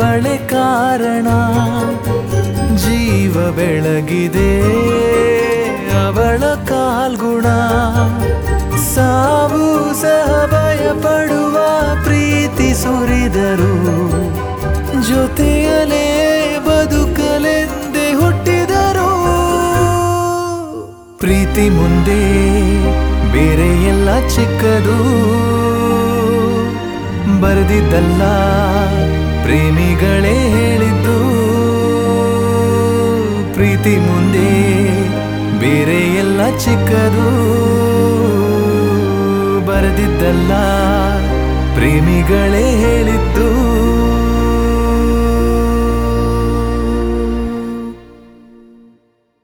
ಅವಳೆ ಕಾರಣ ಜೀವ ಬೆಳಗಿದೆ ಅವಳ ಕಾಲ್ಗುಣ ಸಾವು ಸಹ ಭಯ ಪಡುವ ಪ್ರೀತಿ ಸುರಿದರು ಜೊತೆಯಲೇ ಬದುಕಲೆಂದೇ ಹುಟ್ಟಿದರು ಪ್ರೀತಿ ಮುಂದೆ ಬೇರೆ ಎಲ್ಲ ಚಿಕ್ಕದು ಬರೆದಿದ್ದಲ್ಲ ಪ್ರೇಮಿಗಳೇ ಹೇಳಿದ್ದು ಪ್ರೀತಿ ಮುಂದೆ ಬೇರೆ ಎಲ್ಲ ಚಿಕ್ಕದು ಬರೆದಿದ್ದಲ್ಲ ಪ್ರೇಮಿಗಳೇ ಹೇಳಿದ್ದು